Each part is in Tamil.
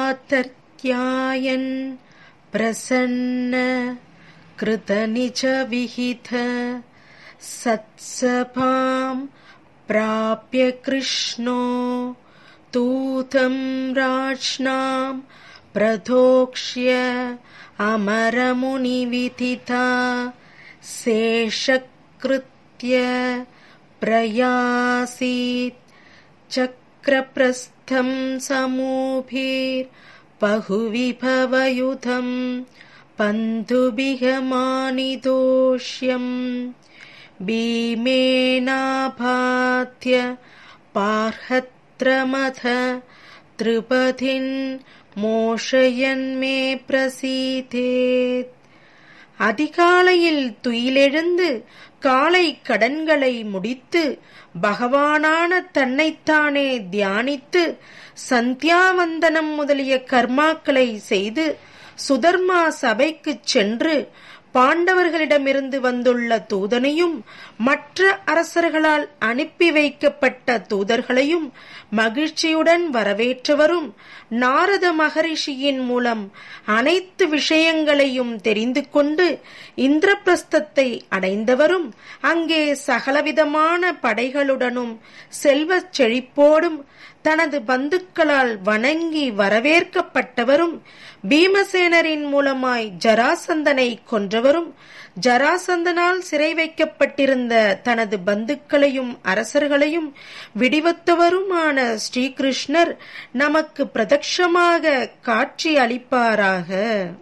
कातर्त्यायन् प्रसन्न कृतनिजविहित सत्सभाम् प्राप्य कृष्णो तूतं राज्ञाम् प्रदोक्ष्य अमरमुनिविदिता शेषकृत्य प्रयासीत् चक्रप्रस्थं समूभिर्बहुविभवयुधम् पन्तुबिहमानिदोष्यम् भीमेनाभात्य पार्हत्रमथ त्रिपथिन् மோஷயன்மே பிரசீதேத் அதிகாலையில் துயிலெழுந்து காலை கடன்களை முடித்து பகவானான தன்னைத்தானே தியானித்து சந்தியாவந்தனம் முதலிய கர்மாக்களை செய்து சுதர்மா சபைக்குச் சென்று பாண்டவர்களிடமிருந்து வந்துள்ள தூதனையும் மற்ற அரசர்களால் அனுப்பி வைக்கப்பட்ட தூதர்களையும் மகிழ்ச்சியுடன் வரவேற்றவரும் நாரத மகரிஷியின் மூலம் அனைத்து விஷயங்களையும் தெரிந்து கொண்டு இந்திரபிரஸ்தத்தை அடைந்தவரும் அங்கே சகலவிதமான படைகளுடனும் செல்வச் செழிப்போடும் தனது பந்துக்களால் வணங்கி வரவேற்கப்பட்டவரும் பீமசேனரின் மூலமாய் ஜராசந்தனை கொன்றவரும் ஜராசந்தனால் சிறை வைக்கப்பட்டிருந்த தனது பந்துக்களையும் அரசர்களையும் விடிவத்தவருமான ஸ்ரீகிருஷ்ணர் நமக்கு பிரதட்சமாக காட்சி அளிப்பாராக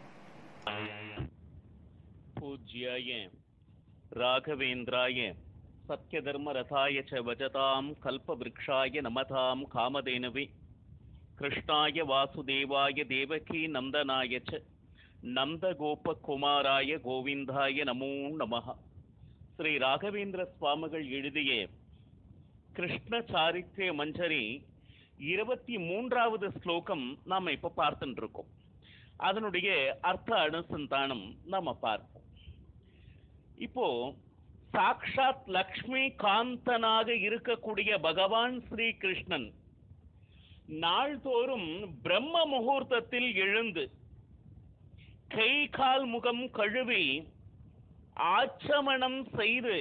पूज्याय राघवेन्द्राय सत्यधर्मरथाय च भजतां कल्पवृक्षाय नमतां कामधेनवे कृष्णाय वासुदेवाय देवकी नन्दनाय च நந்தகோபகுமாராய கோவிந்தாய நமோ நமஹ ஸ்ரீ ராகவேந்திர சுவாமிகள் எழுதிய கிருஷ்ண சாரித்ய மஞ்சரி இருபத்தி மூன்றாவது ஸ்லோகம் நாம இப்ப பார்த்துட்டு இருக்கோம் அதனுடைய அர்த்த அனுசந்தானம் நாம பார்ப்போம் இப்போ சாக்ஷாத் லக்ஷ்மி காந்தனாக இருக்கக்கூடிய பகவான் ஸ்ரீ கிருஷ்ணன் நாள்தோறும் பிரம்ம முகூர்த்தத்தில் எழுந்து கை கால் முகம் கழுவி ஆச்சமணம் செய்து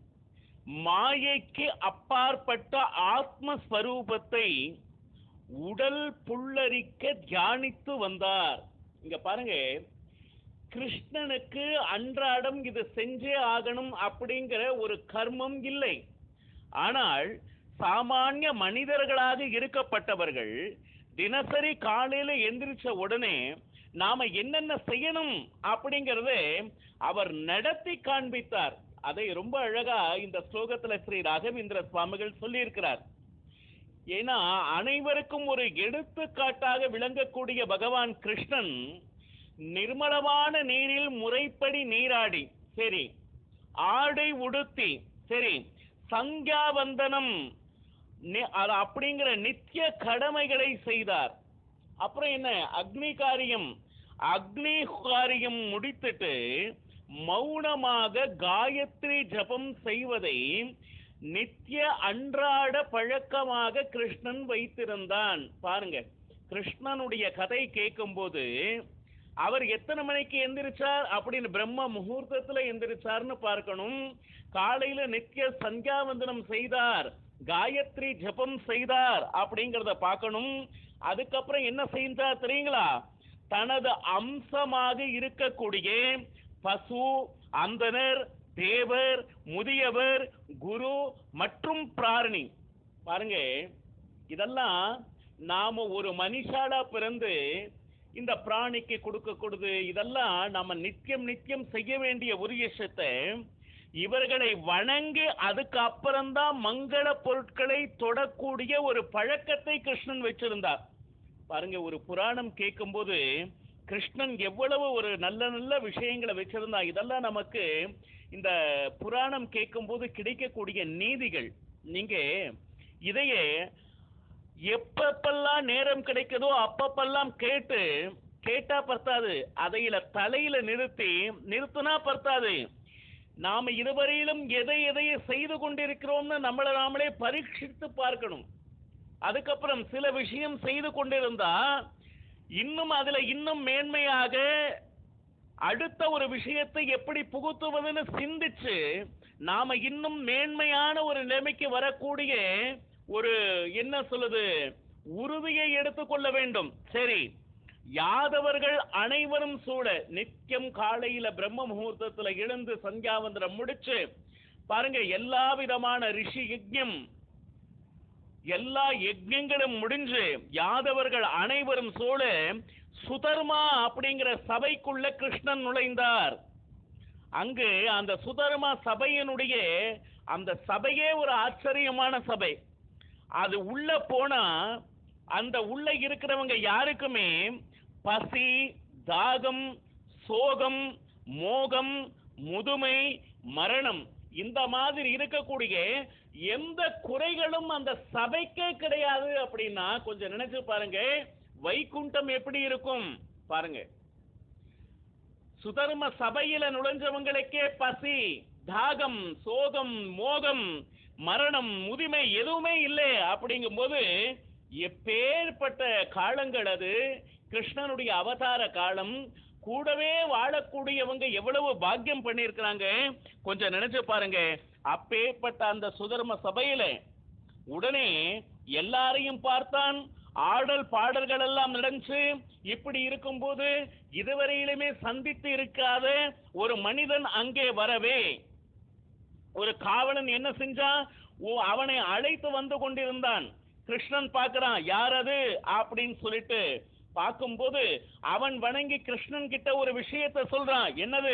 மாயைக்கு அப்பாற்பட்ட ஆத்மஸ்வரூபத்தை உடல் புல்லரிக்க தியானித்து வந்தார் இங்க பாருங்க கிருஷ்ணனுக்கு அன்றாடம் இது செஞ்சே ஆகணும் அப்படிங்கிற ஒரு கர்மம் இல்லை ஆனால் சாமானிய மனிதர்களாக இருக்கப்பட்டவர்கள் தினசரி காலையில எந்திரிச்ச உடனே நாம என்னென்ன செய்யணும் அப்படிங்கறத அவர் நடத்தி காண்பித்தார் அதை ரொம்ப அழகா இந்த ஸ்லோகத்துல ஸ்ரீ ராகவேந்திர சுவாமிகள் சொல்லியிருக்கிறார் ஏன்னா அனைவருக்கும் ஒரு எடுத்துக்காட்டாக விளங்கக்கூடிய பகவான் கிருஷ்ணன் நிர்மலமான நீரில் முறைப்படி நீராடி சரி ஆடை உடுத்தி சரி சங்கியாவந்தனம் நி- அது அப்படிங்கிற நித்திய கடமைகளை செய்தார் அப்புறம் என்ன அக்னி காரியம் அக்னி காரியம் முடித்துட்டு மௌனமாக காயத்ரி ஜபம் செய்வதை நித்திய அன்றாட பழக்கமாக கிருஷ்ணன் வைத்திருந்தான் பாருங்க கிருஷ்ணனுடைய கதை கேட்கும்போது அவர் எத்தனை மணிக்கு எந்திரிச்சார் அப்படின்னு பிரம்ம முகூர்த்தத்துல எந்திரிச்சார்னு பார்க்கணும் காலையில நித்திய சந்தியாவந்தனம் செய்தார் காயத்ரி ஜபம் செய்தார் அப்படிங்கறத பார்க்கணும் அதுக்கப்புறம் என்ன செய்தார் தெரியுங்களா தனது அம்சமாக இருக்கக்கூடிய பசு அந்தனர் தேவர் முதியவர் குரு மற்றும் பிராரணி பாருங்க இதெல்லாம் நாம ஒரு மனுஷாலா பிறந்து இந்த பிராணிக்கு கொடுக்க கொடுது இதெல்லாம் நம்ம நித்தியம் நித்தியம் செய்ய வேண்டிய ஒரு விஷயத்தை இவர்களை வணங்கி அதுக்கு அப்புறம்தான் மங்கள பொருட்களை தொடக்கூடிய ஒரு பழக்கத்தை கிருஷ்ணன் வச்சிருந்தார் பாருங்க ஒரு புராணம் கேட்கும்போது கிருஷ்ணன் எவ்வளவு ஒரு நல்ல நல்ல விஷயங்களை வச்சிருந்தா இதெல்லாம் நமக்கு இந்த புராணம் கேட்கும்போது கிடைக்கக்கூடிய நீதிகள் நீங்க இதையே எப்பப்பெல்லாம் நேரம் கிடைக்குதோ அப்பப்பெல்லாம் கேட்டு கேட்டா பத்தாது அதையில தலையில நிறுத்தி நிறுத்தினா பத்தாது நாம இதுவரையிலும் எதை எதை செய்து கொண்டிருக்கிறோம்னு நம்மளை நாமளே பரீட்சித்து பார்க்கணும் அதுக்கப்புறம் சில விஷயம் செய்து கொண்டிருந்தா இன்னும் அதுல இன்னும் மேன்மையாக அடுத்த ஒரு விஷயத்தை எப்படி புகுத்துவதுன்னு சிந்திச்சு நாம இன்னும் மேன்மையான ஒரு நிலைமைக்கு வரக்கூடிய ஒரு என்ன சொல்லுது உறுதியை எடுத்துக்கொள்ள வேண்டும் சரி யாதவர்கள் அனைவரும் சூழ நித்தியம் காலையில பிரம்ம முகூர்த்தத்துல எழுந்து சந்தியாவந்தரம் முடிச்சு பாருங்க எல்லா விதமான ரிஷி யஜ்ஞம் எல்லா யஜ்ஞங்களும் முடிஞ்சு யாதவர்கள் அனைவரும் சூழ சுதர்மா அப்படிங்கிற சபைக்குள்ள கிருஷ்ணன் நுழைந்தார் அங்கு அந்த சுதர்மா சபையினுடைய அந்த சபையே ஒரு ஆச்சரியமான சபை அது உள்ள போனா அந்த உள்ள இருக்கிறவங்க யாருக்குமே பசி தாகம் சோகம் மோகம் முதுமை மரணம் இந்த மாதிரி இருக்கக்கூடிய எந்த குறைகளும் அந்த சபைக்கே கிடையாது அப்படின்னா கொஞ்சம் நினைச்சு பாருங்க வைகுண்டம் எப்படி இருக்கும் பாருங்க சுதர்ம சபையில நுழைஞ்சவங்களுக்கே பசி தாகம் சோகம் மோகம் மரணம் முதுமை எதுவுமே இல்லை அப்படிங்கும்போது எப்பேற்பட்ட காலங்கள் அது கிருஷ்ணனுடைய அவதார காலம் கூடவே வாழக்கூடியவங்க எவ்வளவு பாக்கியம் பண்ணியிருக்கிறாங்க கொஞ்சம் நினைச்சு பாருங்க அப்பேற்பட்ட அந்த சுதர்ம சபையில உடனே எல்லாரையும் பார்த்தான் ஆடல் பாடல்கள் எல்லாம் நடந்துச்சு இப்படி இருக்கும்போது இதுவரையிலுமே சந்தித்து இருக்காத ஒரு மனிதன் அங்கே வரவே ஒரு காவலன் என்ன செஞ்சான் ஓ அவனை அழைத்து வந்து கொண்டிருந்தான் கிருஷ்ணன் பார்க்கறான் யார் அது அப்படின்னு சொல்லிட்டு பார்க்கும்போது அவன் வணங்கி கிருஷ்ணன் கிட்ட ஒரு விஷயத்தை சொல்றான் என்னது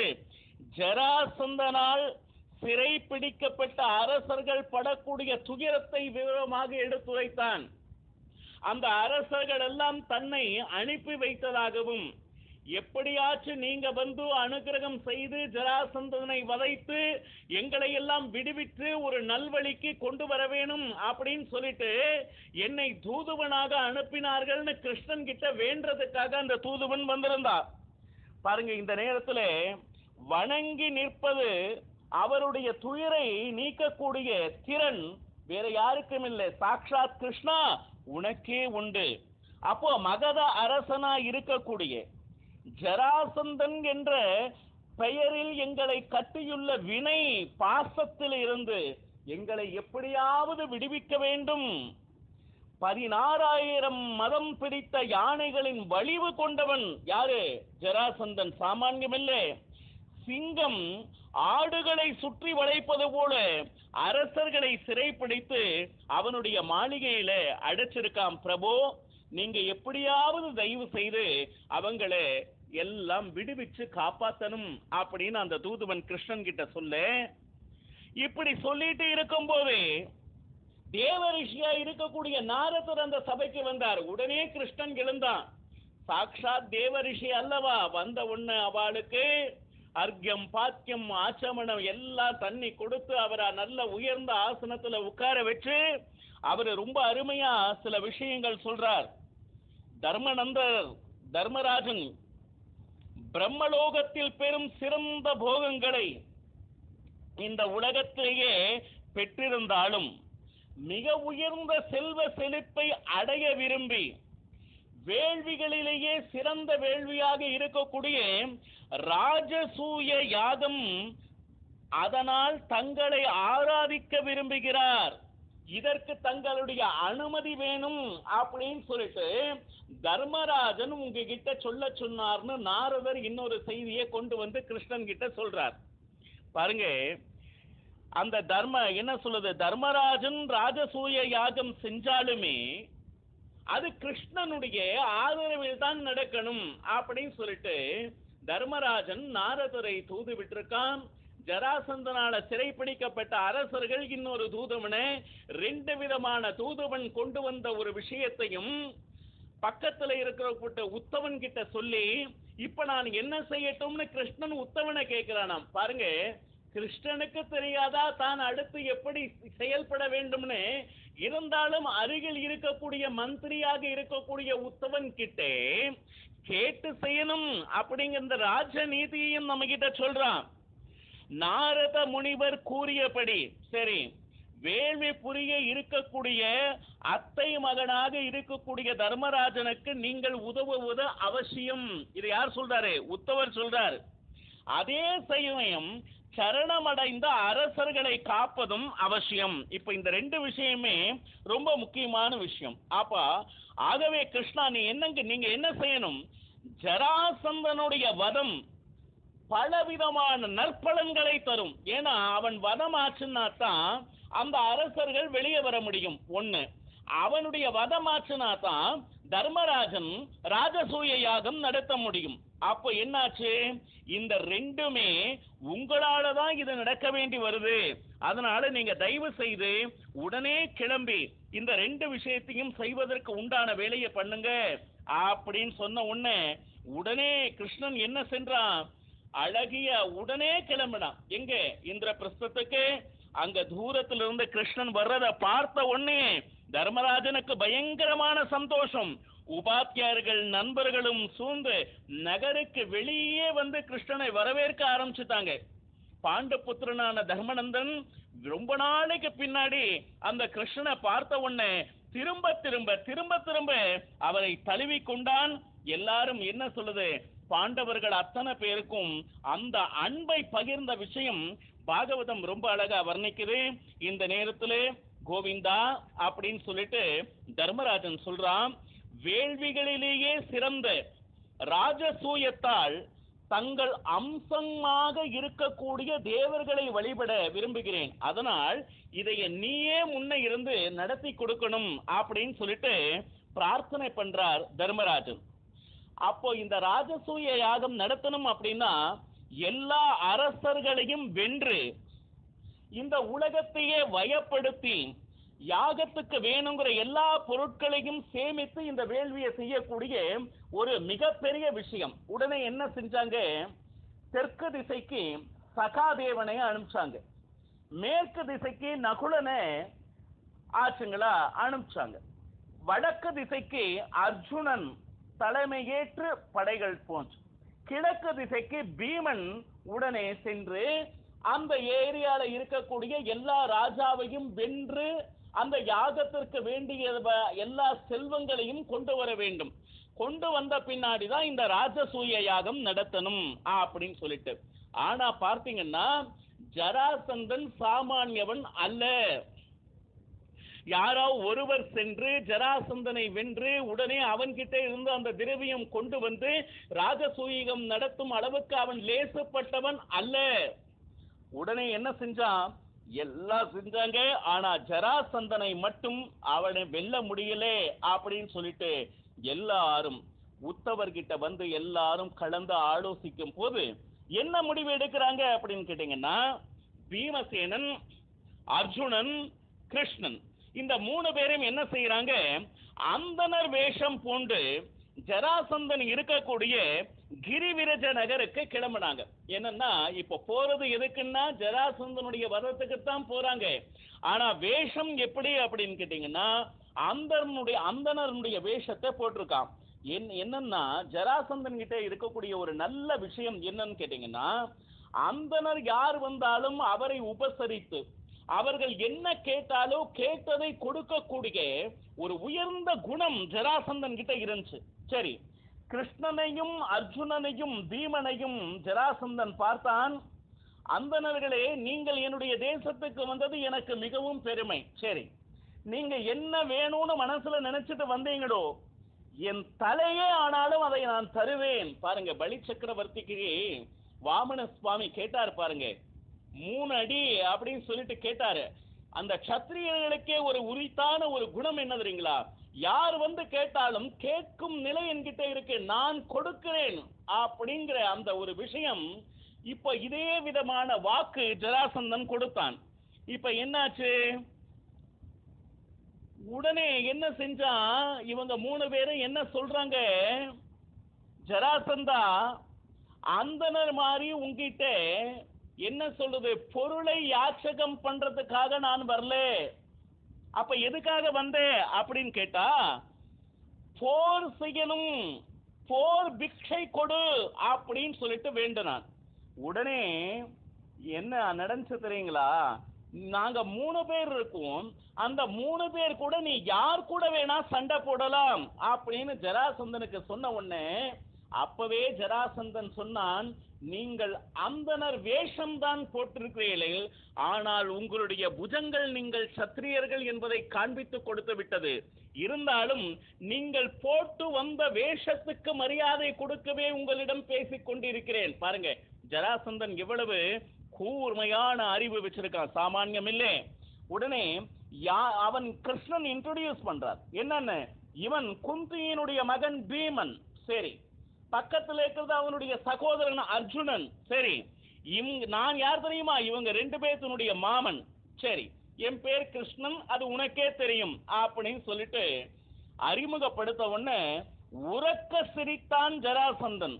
ஜராசந்தனால் சிறை பிடிக்கப்பட்ட அரசர்கள் படக்கூடிய துயரத்தை விவரமாக எடுத்துரைத்தான் அந்த அரசர்கள் எல்லாம் தன்னை அனுப்பி வைத்ததாகவும் எப்படியாச்சும் நீங்க வந்து அனுகிரகம் செய்து ஜராசந்தனை வதைத்து எங்களை எல்லாம் விடுவித்து ஒரு நல்வழிக்கு கொண்டு வர வேணும் அப்படின்னு சொல்லிட்டு என்னை தூதுவனாக அனுப்பினார்கள்னு கிருஷ்ணன் கிட்ட வேண்டதுக்காக அந்த தூதுவன் வந்திருந்தா பாருங்க இந்த நேரத்துல வணங்கி நிற்பது அவருடைய துயரை நீக்கக்கூடிய திறன் வேற யாருக்கும் இல்லை சாக்ஷாத் கிருஷ்ணா உனக்கே உண்டு அப்போ மகத அரசனா இருக்கக்கூடிய ஜராசந்தன் என்ற பெயரில் எங்களை கட்டியுள்ள வினை பாசத்தில் இருந்து எங்களை எப்படியாவது விடுவிக்க வேண்டும் பதினாறாயிரம் மதம் பிடித்த யானைகளின் வலிவு கொண்டவன் யாரு ஜராசந்தன் சாமானியமில்லை சிங்கம் ஆடுகளை சுற்றி வளைப்பது போல அரசர்களை சிறைப்பிடித்து அவனுடைய மாளிகையில அடைச்சிருக்கான் பிரபு நீங்க எப்படியாவது தயவு செய்து அவங்கள எல்லாம் விடுவிச்சு காப்பாத்தணும் அப்படின்னு அந்த தூதுவன் கிருஷ்ணன் கிட்ட சொல்ல இப்படி சொல்லிட்டு இருக்கும்போது தேவரிஷியா இருக்கக்கூடிய நாரதர் அந்த சபைக்கு வந்தார் உடனே கிருஷ்ணன் எழுந்தான் சாக்ஷாத் தேவரிஷி அல்லவா வந்த உடனே அவளுக்கு அர்க்கியம் பாக்கியம் ஆச்சமணம் எல்லாம் தண்ணி கொடுத்து அவரை நல்ல உயர்ந்த ஆசனத்துல உட்கார வச்சு அவர் ரொம்ப அருமையா சில விஷயங்கள் சொல்றார் தர்மநந்தர் தர்மராஜன் பிரம்மலோகத்தில் பெரும் சிறந்த போகங்களை இந்த உலகத்திலேயே பெற்றிருந்தாலும் மிக உயர்ந்த செல்வ செழிப்பை அடைய விரும்பி வேள்விகளிலேயே சிறந்த வேள்வியாக இருக்கக்கூடிய ராஜசூய யாகம் அதனால் தங்களை ஆராதிக்க விரும்புகிறார் இதற்கு தங்களுடைய அனுமதி வேணும் அப்படின்னு சொல்லிட்டு தர்மராஜன் உங்ககிட்ட சொல்ல சொன்னார்னு நாரதர் இன்னொரு செய்தியை கொண்டு வந்து கிருஷ்ணன் கிட்ட சொல்றார் பாருங்க அந்த தர்ம என்ன சொல்லுது தர்மராஜன் ராஜசூய யாகம் செஞ்சாலுமே அது கிருஷ்ணனுடைய ஆதரவில் தான் நடக்கணும் அப்படின்னு சொல்லிட்டு தர்மராஜன் நாரதரை தூது விட்டிருக்கான் ஜராசந்தனால சிறைப்பிடிக்கப்பட்ட அரசர்கள் இன்னொரு தூதுவனை ரெண்டு விதமான தூதுவன் கொண்டு வந்த ஒரு விஷயத்தையும் பக்கத்துல இருக்கிற உத்தவன் கிட்ட சொல்லி இப்ப நான் என்ன செய்யட்டும்னு கிருஷ்ணன் உத்தவனை கேட்கிறானாம் பாருங்க கிருஷ்ணனுக்கு தெரியாதா தான் அடுத்து எப்படி செயல்பட வேண்டும்னு இருந்தாலும் அருகில் இருக்கக்கூடிய மந்திரியாக இருக்கக்கூடிய உத்தவன் கிட்டே கேட்டு செய்யணும் அப்படிங்கிற ராஜ நீதியையும் நம்ம கிட்ட சொல்றான் நாரத முனிவர் கூறியபடி சரி வேள்வி புரிய இருக்கக்கூடிய அத்தை மகனாக இருக்கக்கூடிய தர்மராஜனுக்கு நீங்கள் உதவுவது அவசியம் இது யார் சொல்றாரு உத்தவர் சொல்றார் அதே சமயம் சரணமடைந்த அரசர்களை காப்பதும் அவசியம் இப்ப இந்த ரெண்டு விஷயமே ரொம்ப முக்கியமான விஷயம் அப்ப ஆகவே கிருஷ்ணா நீ என்னங்க நீங்க என்ன செய்யணும் ஜராசந்தனுடைய வதம் பலவிதமான நற்பலன்களை தரும் ஏன்னா அவன் வதம் ஆச்சுன்னா தான் அந்த அரசர்கள் வெளியே வர முடியும் ஒண்ணு அவனுடைய வதமாச்சுனா தான் தர்மராஜன் ராஜசூய யாகம் நடத்த முடியும் அப்போ என்னாச்சு இந்த ரெண்டுமே உங்களால தான் இது நடக்க வேண்டி வருது அதனால நீங்க தயவு செய்து உடனே கிளம்பி இந்த ரெண்டு விஷயத்தையும் செய்வதற்கு உண்டான வேலையை பண்ணுங்க அப்படின்னு சொன்ன உடனே உடனே கிருஷ்ணன் என்ன சென்றான் அழகிய உடனே கிளம்பினான் எங்க இந்திரபிரஸ்தத்துக்கு அங்க தூரத்துல இருந்து கிருஷ்ணன் வர்றத பார்த்த உடனே தர்மராஜனுக்கு பயங்கரமான சந்தோஷம் உபாத்தியார்கள் நண்பர்களும் சூழ்ந்து நகருக்கு வெளியே வந்து கிருஷ்ணனை வரவேற்க ஆரம்பிச்சுட்டாங்க பாண்டபுத்திரனான தர்மநந்தன் ரொம்ப நாளைக்கு பின்னாடி அந்த கிருஷ்ணனை பார்த்த உடனே திரும்ப திரும்ப திரும்ப திரும்ப அவரை தழுவி கொண்டான் எல்லாரும் என்ன சொல்லுது பாண்டவர்கள் அத்தனை பேருக்கும் அந்த அன்பை பகிர்ந்த விஷயம் பாகவதம் ரொம்ப அழகா வர்ணிக்குது இந்த நேரத்துல கோவிந்தா அப்படின்னு சொல்லிட்டு தர்மராஜன் சொல்றான் வேள்விகளிலேயே சிறந்த ராஜசூயத்தால் தங்கள் அம்சமாக இருக்கக்கூடிய தேவர்களை வழிபட விரும்புகிறேன் அதனால் இதைய நீயே முன்ன இருந்து நடத்தி கொடுக்கணும் அப்படின்னு சொல்லிட்டு பிரார்த்தனை பண்றார் தர்மராஜன் அப்போ இந்த ராஜசூய யாகம் நடத்தணும் அப்படின்னா எல்லா அரசர்களையும் வென்று இந்த உலகத்தையே வயப்படுத்தி யாகத்துக்கு வேணுங்கிற எல்லா பொருட்களையும் சேமித்து இந்த வேள்வியை செய்யக்கூடிய ஒரு மிகப்பெரிய விஷயம் உடனே என்ன செஞ்சாங்க தெற்கு திசைக்கு சகாதேவனை அனுப்பிச்சாங்க மேற்கு திசைக்கு நகுலனை ஆச்சுங்களா அனுப்பிச்சாங்க வடக்கு திசைக்கு அர்ஜுனன் தலைமையேற்று படைகள் போச்சு கிழக்கு திசைக்கு பீமன் உடனே சென்று அந்த ஏரியால இருக்கக்கூடிய எல்லா ராஜாவையும் வென்று அந்த யாகத்திற்கு வேண்டிய வ- எல்லா செல்வங்களையும் கொண்டு வர வேண்டும் கொண்டு வந்த பின்னாடி தான் இந்த ராஜசூய யாகம் நடத்தணும் அப்படின்னு சொல்லிட்டு ஆனா பார்த்தீங்கன்னா ஜராசந்தன் சாமானியவன் அல்ல யாரோ ஒருவர் சென்று ஜராசந்தனை வென்று உடனே அவன்கிட்ட இருந்து அந்த திரவியம் கொண்டு வந்து ராஜசூயகம் நடத்தும் அளவுக்கு அவன் லேசப்பட்டவன் அல்ல உடனே என்ன செஞ்சான் எல்லாம் செஞ்சாங்க ஆனா ஜராசந்தனை மட்டும் அவனை வெல்ல முடியல அப்படின்னு சொல்லிட்டு எல்லாரும் உத்தவர்கிட்ட வந்து எல்லாரும் கலந்து ஆலோசிக்கும் போது என்ன முடிவு எடுக்கிறாங்க அப்படின்னு கேட்டீங்கன்னா பீமசேனன் அர்ஜுனன் கிருஷ்ணன் இந்த மூணு பேரும் என்ன செய்யறாங்க அந்தனர் வேஷம் பூண்டு ஜராசந்தன் இருக்கக்கூடிய கிரிவிரஜ நகருக்கு கிளம்புனாங்க என்னன்னா இப்ப போறது எதுக்குன்னா ஜராசந்தனுடைய வதத்துக்கு தான் போறாங்க ஆனா வேஷம் எப்படி அப்படின்னு கேட்டீங்கன்னா அந்தனுடைய அந்தனருடைய வேஷத்தை போட்டிருக்கான் என் என்னன்னா ஜராசந்தன் கிட்ட இருக்கக்கூடிய ஒரு நல்ல விஷயம் என்னன்னு கேட்டீங்கன்னா அந்தனர் யார் வந்தாலும் அவரை உபசரித்து அவர்கள் என்ன கேட்டாலோ கேட்டதை கொடுக்கக்கூடிய ஒரு உயர்ந்த குணம் ஜராசந்தன் கிட்ட இருந்துச்சு சரி கிருஷ்ணனையும் அர்ஜுனனையும் பீமனையும் ஜராசந்தன் பார்த்தான் அந்தணர்களே நீங்கள் என்னுடைய தேசத்துக்கு வந்தது எனக்கு மிகவும் பெருமை சரி நீங்க என்ன வேணும்னு மனசுல நினைச்சிட்டு வந்தீங்களோ என் தலையே ஆனாலும் அதை நான் தருவேன் பாருங்க பலி சக்கரவர்த்திக்கு வாமன சுவாமி கேட்டார் பாருங்க மூணு அடி அப்படின்னு சொல்லிட்டு கேட்டாரு அந்த க்ஷத்திரியர்களுக்கே ஒரு உரித்தான ஒரு குணம் என்ன தெரியுங்களா யார் வந்து கேட்டாலும் கேட்கும் நிலை என்கிட்ட இருக்கு நான் கொடுக்கிறேன் அப்படிங்கிற அந்த ஒரு விஷயம் இப்ப இதே விதமான வாக்கு ஜராசந்தன் கொடுத்தான் இப்ப என்னாச்சு உடனே என்ன செஞ்சான் இவங்க மூணு பேரும் என்ன சொல்றாங்க ஜராசந்தா அந்தனர் மாதிரி உங்ககிட்ட என்ன சொல்றது பொருளை யாச்சகம் பண்றதுக்காக நான் வரல அப்ப எதுக்காக வந்தேன் அப்படின்னு கேட்டா போர் செய்யணும் போர் பிக்ஷை கொடு அப்படின்னு சொல்லிட்டு வேண்டினான் உடனே என்ன நடந்துச்சு தெரியுங்களா நாங்க மூணு பேர் இருக்கோம் அந்த மூணு பேர் கூட நீ யார் கூட வேணா சண்டை போடலாம் அப்படின்னு ஜராசந்தனுக்கு சொன்ன உடனே அப்பவே ஜராசந்தன் சொன்னான் நீங்கள் அந்தனர் வேஷம்தான் போட்டிருக்கிறீர்கள் ஆனால் உங்களுடைய புஜங்கள் நீங்கள் சத்திரியர்கள் என்பதை காண்பித்து கொடுத்து விட்டது இருந்தாலும் நீங்கள் போட்டு வந்த வேஷத்துக்கு மரியாதை கொடுக்கவே உங்களிடம் பேசிக் கொண்டிருக்கிறேன் பாருங்க ஜராசந்தன் எவ்வளவு கூர்மையான அறிவு வச்சிருக்கான் சாமானியம் இல்லே உடனே யா அவன் கிருஷ்ணன் இன்ட்ரோடியூஸ் பண்றார் என்னன்னு இவன் குந்தியினுடைய மகன் பீமன் சரி பக்கத்துல இருக்கிறது அவனுடைய சகோதரன் அர்ஜுனன் சரி இவங்க நான் யார் தெரியுமா இவங்க ரெண்டு பேர்த்தினுடைய மாமன் சரி என் பேர் கிருஷ்ணன் அது உனக்கே தெரியும் அப்படின்னு சொல்லிட்டு அறிமுகப்படுத்த உடனே உறக்க சிரித்தான் ஜராசந்தன்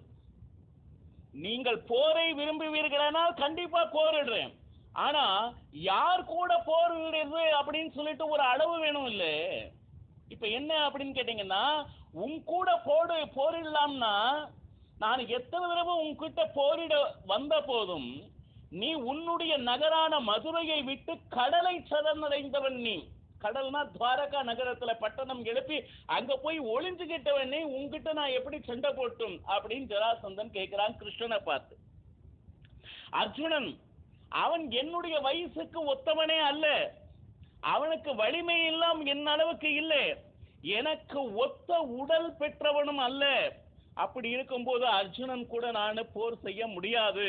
நீங்கள் போரை விரும்புவீர்களானால் கண்டிப்பா போரிடுறேன் ஆனா யார் கூட போரிடுறது அப்படின்னு சொல்லிட்டு ஒரு அளவு வேணும் இல்ல இப்ப என்ன அப்படின்னு கேட்டீங்கன்னா உன் கூட போடு போரிடலாம்னா நான் எத்தனை தடவை உன்கிட்ட போரிட வந்த போதும் நீ உன்னுடைய நகரான மதுரையை விட்டு கடலை சரணடைந்தவன் நீ கடல்னா துவாரகா நகரத்துல பட்டணம் எழுப்பி அங்க போய் ஒளிஞ்சுகிட்டவன் நீ உன்கிட்ட நான் எப்படி சண்டை போட்டும் அப்படின்னு ஜராசந்தன் கேட்கிறான் கிருஷ்ணனை பார்த்து அர்ஜுனன் அவன் என்னுடைய வயசுக்கு ஒத்தவனே அல்ல அவனுக்கு வலிமை எல்லாம் என் அளவுக்கு இல்லை எனக்கு ஒத்த உடல் பெற்றவனும் அல்ல அப்படி இருக்கும்போது அர்ஜுனன் கூட நான் போர் செய்ய முடியாது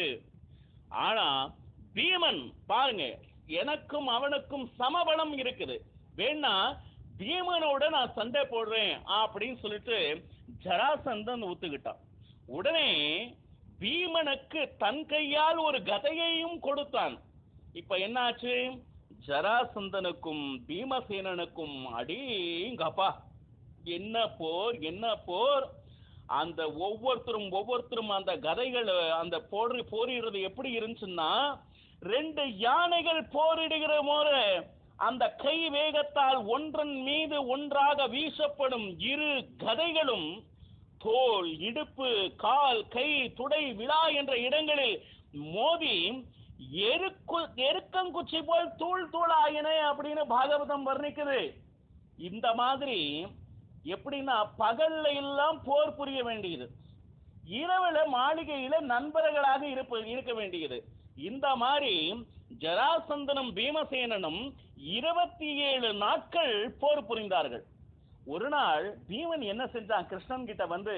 ஆனா பீமன் பாருங்க எனக்கும் அவனுக்கும் சமபலம் இருக்குது வேணா பீமனோட நான் சண்டை போடுறேன் அப்படின்னு சொல்லிட்டு ஜராசந்தன் ஒத்துக்கிட்டான் உடனே பீமனுக்கு தன் கையால் ஒரு கதையையும் கொடுத்தான் இப்ப என்னாச்சு ஜராசந்தனுக்கும் பீமசேனனுக்கும் அடீங்கப்பா என்ன போர் என்ன போர் அந்த ஒவ்வொருத்தரும் ஒவ்வொருத்தரும் அந்த கதைகள் அந்த போர் போரிடுறது எப்படி இருந்துச்சுன்னா ரெண்டு யானைகள் போரிடுகிற போது அந்த கை வேகத்தால் ஒன்றன் மீது ஒன்றாக வீசப்படும் இரு கதைகளும் தோல் இடுப்பு கால் கை துடை விழா என்ற இடங்களில் மோதி எருக்கு எருக்கங்குச்சி போல் தூள் தூளாயின அப்படின்னு பாகவதம் வர்ணிக்குது இந்த மாதிரி எப்படின்னா பகல்ல எல்லாம் போர் புரிய வேண்டியது இரவுல மாளிகையில நண்பர்களாக இருப்ப இருக்க வேண்டியது இந்த மாதிரி ஜராசந்தனும் பீமசேனனும் இருபத்தி ஏழு நாட்கள் போர் புரிந்தார்கள் ஒரு நாள் பீமன் என்ன செஞ்சான் கிருஷ்ணன் கிட்ட வந்து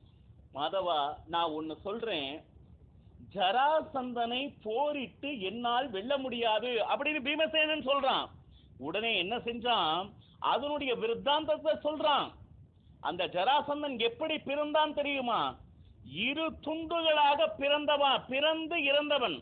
மாதவா நான் ஒன்னு சொல்றேன் ஜராசந்தனை போரிட்டு என்னால் வெல்ல முடியாது அப்படின்னு பீமசேனன் சொல்றான் உடனே என்ன செஞ்சான் அதனுடைய விருத்தாந்தத்தை சொல்றான் அந்த ஜராசந்தன் எப்படி பிறந்தான் தெரியுமா இரு துண்டுகளாக பிறந்தவன் பிறந்து இறந்தவன்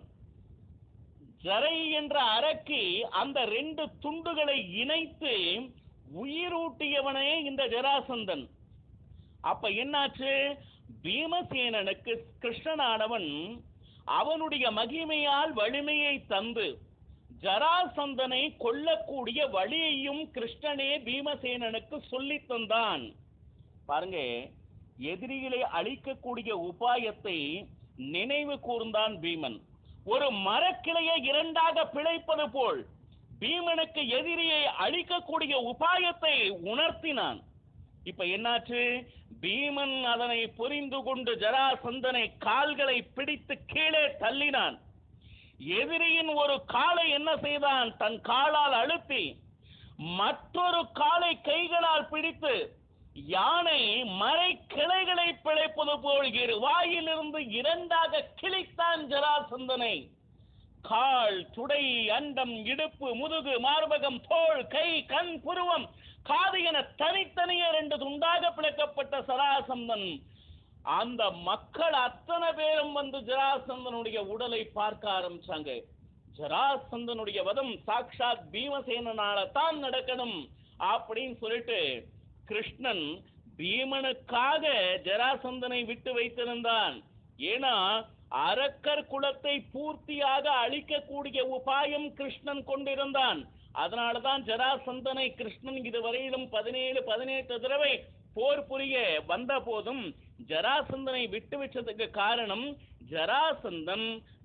ஜரை என்ற அரக்கி அந்த ரெண்டு துண்டுகளை இணைத்து உயிரூட்டியவனே இந்த ஜராசந்தன் அப்ப என்னாச்சு பீமசேனனுக்கு கிருஷ்ணனானவன் அவனுடைய மகிமையால் வலிமையை தந்து ஜராசந்தனை கொல்லக்கூடிய வழியையும் கிருஷ்ணனே பீமசேனனுக்கு சொல்லித் தந்தான் பாருங்க எதிரிகளை அழிக்கக்கூடிய உபாயத்தை நினைவு கூர்ந்தான் பீமன் ஒரு மரக்கிளையை இரண்டாக பிழைப்பது போல் பீமனுக்கு எதிரியை அழிக்கக்கூடிய உபாயத்தை உணர்த்தினான் இப்ப என்னாச்சு பீமன் அதனை புரிந்து கொண்டு ஜராசந்தனை கால்களை பிடித்து கீழே தள்ளினான் எதிரியின் ஒரு காலை என்ன செய்தான் தன் காலால் அழுத்தி மற்றொரு காலை கைகளால் பிடித்து யானை மறை கிளைகளை பிழைப்பது போல் இரு வாயிலிருந்து இரண்டாக கிழித்தான் ஜராசந்தனை கால் துடை அண்டம் இடுப்பு முதுகு மார்பகம் தோள் கை கண் புருவம் காது என தனித்தனியே ரெண்டு துண்டாக பிளக்கப்பட்ட சராசந்தன் அந்த மக்கள் அத்தனை பேரும் வந்து ஜராசந்தனுடைய உடலை பார்க்க ஆரம்பிச்சாங்க ஜராசந்தனுடைய வதம் சாக்ஷாத் பீமசேனனால தான் நடக்கணும் அப்படின்னு சொல்லிட்டு கிருஷ்ணன் பீமனுக்காக ஜராசந்தனை விட்டு வைத்திருந்தான் ஏன்னா அரக்கர் குலத்தை பூர்த்தியாக அழிக்கக்கூடிய உபாயம் கிருஷ்ணன் கொண்டிருந்தான் அதனாலதான் ஜராசந்தனை கிருஷ்ணன் இதுவரையிலும் பதினேழு பதினெட்டு தடவை போர் புரிய வந்த போதும் ஜராசந்தனை விட்டு வச்சதுக்கு காரணம் ஜராசந்தன்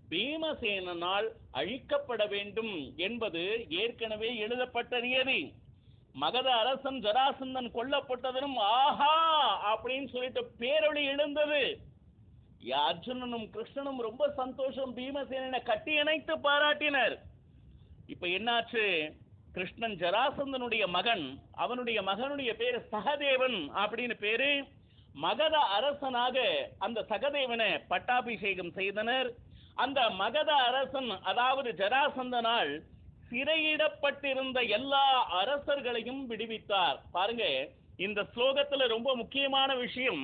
பீமசேனனால் அழிக்கப்பட வேண்டும் என்பது ஏற்கனவே எழுதப்பட்ட நியதி மகத அரசன் ஜராசந்தன் கொல்லப்பட்டதனும் ஆஹா அப்படின்னு சொல்லிட்டு பேரொளி எழுந்தது அர்ஜுனனும் கிருஷ்ணனும் ரொம்ப சந்தோஷம் பீமசேனனை கட்டி இணைத்து பாராட்டினர் இப்ப என்னாச்சு கிருஷ்ணன் ஜராசந்தனுடைய மகன் அவனுடைய மகனுடைய பேரு சகதேவன் அப்படின்னு பேரு மகத அரசனாக அந்த சகதேவனை பட்டாபிஷேகம் செய்தனர் அந்த மகத அரசன் அதாவது ஜராசந்தனால் சிறையிடப்பட்டிருந்த எல்லா அரசர்களையும் விடுவித்தார் பாருங்க இந்த ஸ்லோகத்துல ரொம்ப முக்கியமான விஷயம்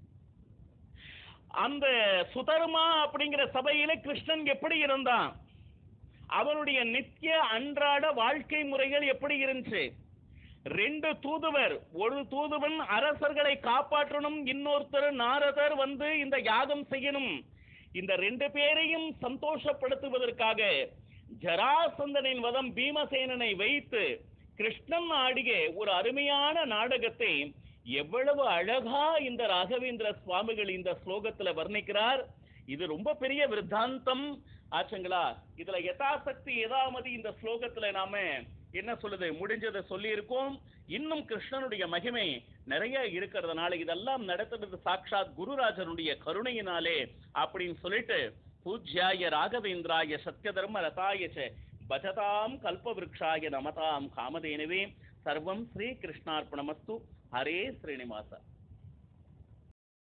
அந்த சுதர்மா அப்படிங்கிற சபையில கிருஷ்ணன் எப்படி இருந்தான் அவனுடைய நித்திய அன்றாட வாழ்க்கை முறைகள் எப்படி இருந்துச்சு ரெண்டு தூதுவர் ஒரு தூதுவன் அரசர்களை காப்பாற்றணும் இன்னொருத்தர் நாரதர் வந்து இந்த யாகம் செய்யணும் இந்த ரெண்டு பேரையும் சந்தோஷப்படுத்துவதற்காக ஜராசந்தனின் வதம் பீமசேனனை வைத்து கிருஷ்ணன் ஆடிய ஒரு அருமையான நாடகத்தை எவ்வளவு அழகா இந்த ராகவேந்திர சுவாமிகள் இந்த ஸ்லோகத்துல வர்ணிக்கிறார் இது ரொம்ப பெரிய விருத்தாந்தம் ஆச்சுங்களா இதுல யதாசக்தி யதாமதி இந்த ஸ்லோகத்துல நாம என்ன சொல்லுது முடிஞ்சதை சொல்லி இருக்கோம் இன்னும் கிருஷ்ணனுடைய மகிமை நிறைய இருக்கிறதுனால இதெல்லாம் நடத்துறது சாட்சாத் குருராஜனுடைய கருணையினாலே அப்படின்னு சொல்லிட்டு பூஜ்யாய ராகவேந்திராய சத்யதர்ம ரதாய ச பஜதாம் கல்பவ்ருக்ஷாய நமதாம் காமதேனவே சர்வம் ஸ்ரீ கிருஷ்ணார்ப்பணமஸ்து ஹரே ஸ்ரீனிவாச